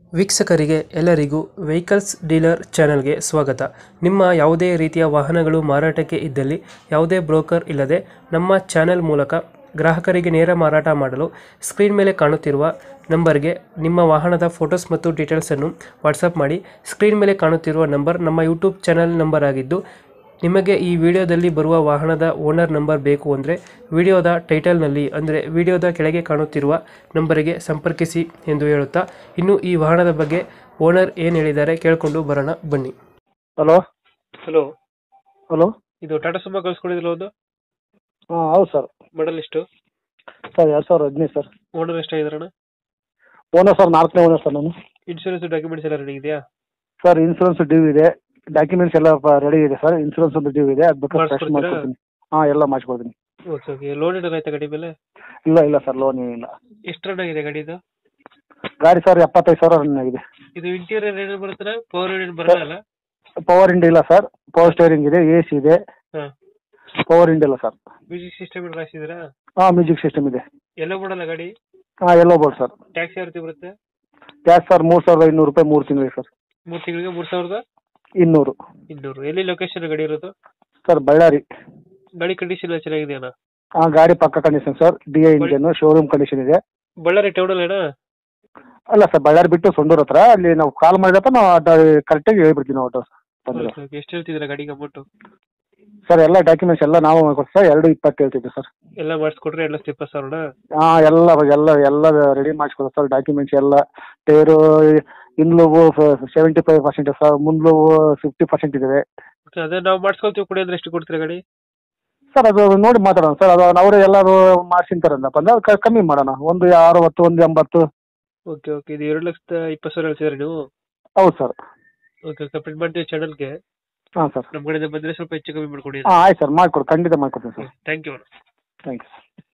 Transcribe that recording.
ವೀಕ್ಷಕರಿಗೆ ಎಲ್ಲರಿಗೂ vehicles dealer ಚಾನೆಲ್ಗೆ ಸ್ವಾಗತ ನಿಮ್ಮ ಯಾವುದೇ ರೀತಿಯ ವಾಹನಗಳು ಮಾರಾಟಕ್ಕೆ ಇದ್ದಲ್ಲಿ ಯಾವುದೇ ಬ್ರೋಕರ್ ಇಲ್ಲದೆ ನಮ್ಮ ಚಾನೆಲ್ ಮೂಲಕ ಗ್ರಾಹಕರಿಗೆ ನೇರ ಮಾರಾಟ ಮಾಡಲು ಸ್ಕ್ರೀನ್ ಮೇಲೆ ಕಾಣುತ್ತಿರುವ ನಂಬರ್ಗೆ ನಿಮ್ಮ ವಾಹನದ ಫೋಟೋಸ್ ಮತ್ತು ಡೀಟೇಲ್ಸನ್ನು ವಾಟ್ಸಪ್ ಮಾಡಿ ಸ್ಕ್ರೀನ್ ಮೇಲೆ ಕಾಣುತ್ತಿರುವ ನಂಬರ್ ನಮ್ಮ ಯೂಟ್ಯೂಬ್ ಚಾನೆಲ್ ನಂಬರ್ ಆಗಿದ್ದು ನಿಮಗೆ ಈ ವಿಡಿಯೋದಲ್ಲಿ ಬರುವ ವಾಹನದ ಓನರ್ ನಂಬರ್ ಬೇಕು ಅಂದರೆ ವಿಡಿಯೋದ ಟೈಟಲ್ನಲ್ಲಿ ಅಂದರೆ ವಿಡಿಯೋದ ಕೆಳಗೆ ಕಾಣುತ್ತಿರುವ ನಂಬರಿಗೆ ಸಂಪರ್ಕಿಸಿ ಎಂದು ಹೇಳುತ್ತಾ ಇನ್ನು ಈ ವಾಹನದ ಬಗ್ಗೆ ಓನರ್ ಏನು ಹೇಳಿದ್ದಾರೆ ಕೇಳಿಕೊಂಡು ಬರೋಣ ಬನ್ನಿ ಹಲೋ ಹಲೋ ಹಲೋ ಇದು ಟಾಟಾ ಸುಮಾ ಕಳ್ಸ್ಕೊಂಡಿದ್ದಿಲ್ಲ ಒಂದು ಹಾಂ ಹೌದು ಸರ್ ಮಾಡಲ್ ಎಷ್ಟು ಸರ್ ಎರಡು ಸಾವಿರದ ಹದಿನೈದು ಸರ್ ಓನರ್ ಎಷ್ಟಾಗಿದಾರಣ ಓನರ್ ಸರ್ ನಾಲ್ಕನೇ ಓನರ್ ಸರ್ ನಾನು ಇನ್ಶೂರೆನ್ಸ್ ಡಾಕ್ಯುಮೆಂಟ್ಸ್ ಎಲ್ಲ ರೆಡಿ ಇದೆಯಾ ಸರ್ ಇನ್ಸೂರೆನ್ಸ್ ಡ್ಯೂ ಇದೆ ಡಾಕ್ಯುಮೆಂಟ್ಸ್ ಎಲ್ಲ ರೆಡಿ ಇದೆ ಸರ್ ಇನ್ಸೂರೆನ್ಸ್ ಒಂದು ಡ್ಯೂ ಇದೆ ಅದು ಬೇಕಾದ್ರೆ ಫ್ರೆಶ್ ಮಾಡಿಸ್ಕೊಡ್ತೀರಾ? ಮಾಡ್ಕೊಡ್ತೀನಿ ಹಾಂ ಎಲ್ಲ ಮಾಡಿಸ್ಕೊಡ್ತೀನಿ ಓಕೆ ಓಕೆ ಲೋನ್ ಏನಾರು ಆಯ್ತಾ ಗಾಡಿ ಮೇಲೆ ಇಲ್ಲ ಇಲ್ಲ ಸರ್ ಲೋನ್ ಏನಿಲ್ಲ ಎಷ್ಟು ರನ್ ಆಗಿದೆ ಗಾಡಿದು ಗಾಡಿ ಸರ್ ಎಪ್ಪತ್ತೈದು ಸಾವಿರ ರನ್ ಆಗಿದೆ ಇದು ಇಂಟೀರಿಯರ್ ಏನೇನು ಬರುತ್ತಲ್ಲ ಪವರ್ ಏನೇನು ಬರಲ್ಲ ಪವರ್ ಇಂಡ್ ಇಲ್ಲ ಸರ್ ಪವರ್ ಸ್ಟೇರಿಂಗ್ ಇದೆ ಎ ಸಿ ಇದೆ ಹಾಂ ಪವರ್ ಇಂಡ್ ಇಲ್ಲ ಸರ್ ಮ್ಯೂಸಿಕ್ ಸಿಸ್ಟಮ್ ಏನು ಹಾಕ್ಸಿದ್ದೀರಾ ಹಾಂ ಮ್ಯೂಸಿಕ್ ಸಿಸ್ಟಮ್ ಇದೆ ಎಲ್ಲ ಮಾಡಲ್ಲ ಗಾಡಿ ಹಾಂ ಎಲ್ಲೋ ಬೋರ್ಡ್ ಸರ್ ಟ್ಯಾಕ್ಸ್ ಯಾವ ರೀತಿ ಬರುತ್ತೆ ಕ್ಯಾಶ್ ಸರ್ ಮೂರು ಸಾವಿರದ ಇನ್ನೂರು ರೂಪಾಯಿ ಮೂರು ತಿಂಗಳಿಗೆ ಸರ್ ಮೂರು ತಿಂಗಳಿಗೆ ಮೂರು ಸಾವಿರದ ಇನ್ನೂರು ಇನ್ನೂರು ಎಲ್ಲಿ ಲೊಕೇಶನ್ ಗಾಡಿ ಇರೋದು ಸರ್ ಬಳ್ಳಾರಿ ಗಾಡಿ ಕಂಡೀಷನ್ ಚೆನ್ನಾಗಿದೆಯಣ್ಣ ಹಾಂ ಗಾಡಿ ಪಕ್ಕ condition sir D I engine showroom condition ಇದೆ ಬಳ್ಳಾರಿ ಟೌನ್ ಅಲ್ಲ ಅಲ್ಲ ಸರ್ ಬಳ್ಳಾರಿ ಬಿಟ್ಟು ಸೊಂಡೂರು ಹತ್ರ ಅಲ್ಲಿ ನಾವು ಕಾಲ್ ಮಾಡಿದಪ್ಪ ನಾವು ಕರೆಕ್ಟಾಗಿ ಹೇಳ್ಬಿಡ್ತೀವಿ ನಾವು ಅಡ್ರೆಸ್ ಬಂದರೆ ಎಷ್ಟು ಹೇಳ್ತಿದ್ದೀರಾ ಗಾಡಿಗೆ ಅಮೌಂಟು ಸರ್ ಎಲ್ಲ ಡಾಕ್ಯುಮೆಂಟ್ಸ್ ಎಲ್ಲ ನಾವು ಮಾಡ್ಕೊಡ್ತೀವಿ ಸರ್ ಎರಡು ಇಪ್ಪತ್ತು ಹೇಳ್ತಿದ್ವಿ ಸರ್ ಎಲ್ಲ ಮಾಡಿಸ್ಕೊಟ್ರೆ ಎಲ್ಲ ಇಪ್ಪತ್ತು ಸಾವಿರ ಹಾಂ ಎಲ್ಲ ಎಲ್ಲ ಎಲ್ಲ ರೆಡಿ ಮಾಡಿಸ್ಕೊಡ್ತೀವಿ ಸರ್ ಡಾಕ್ಯುಮೆಂಟ್ಸ್ ಎಲ್ಲ ಟೇರು ಹಿಂದ್ಲುವು ಸೆವೆಂಟಿ ಫೈವ್ ಪರ್ಸೆಂಟ್ ಸರ್ ಮುಂದ್ಲುವು ಫಿಫ್ಟಿ ಪರ್ಸೆಂಟ್ ಇದೆ ಅದೇ ನಾವು ಮಾಡಿಸ್ಕೊಳ್ತೀವಿ ಕೊಡಿ ಅಂದ್ರೆ ಎಷ್ಟು ಕೊಡ್ತೀರಾ ಗಾಡಿ ಸರ್ ಅದು ನೋಡಿ ಮಾತಾಡೋಣ ಸರ್ ಅದು ಅವರು ಎಲ್ಲರೂ ಮಾಡ್ಸಿಂತಾರಲ್ಲಪ್ಪ ಅಂದ್ರೆ ಅದು ಕ- ಕಮ್ಮಿ ಮಾಡೋಣ ಒಂದು ಅರವತ್ತು ಒಂದು ಎಂಬತ್ತು ಓಕೆ ಓಕೆ ಇದು ಎರಡು ಲಕ್ಷದ ಇಪ್ಪತ್ತು ಸಾವಿರ ಹೇಳ್ತಿದ್ದೀರಾ ನೀವು ಹೌದು ಸರ್ ಓಕೆ ಕಂಪ್ಲೀಟ್ ಮಾಡ್ತೀವಿ ಚಾನಲ್ಗೆ ಹಾಂ ಸರ್ ನಮ್ಮ ಕಡೆಯಿಂದ ಬಂದರೆ ಸ್ವಲ್ಪ ಹೆಚ್ಚು ಕಮ್ಮಿ ಮಾಡ್ಕೊಡಿ ಹಾಂ ಆಯ್ತು ಸರ್ ಮಾಡಿಕೊಡಿ ಖಂಡಿತ ಮಾಡಿಕೊಡ್ತೀನಿ sir thank you thank you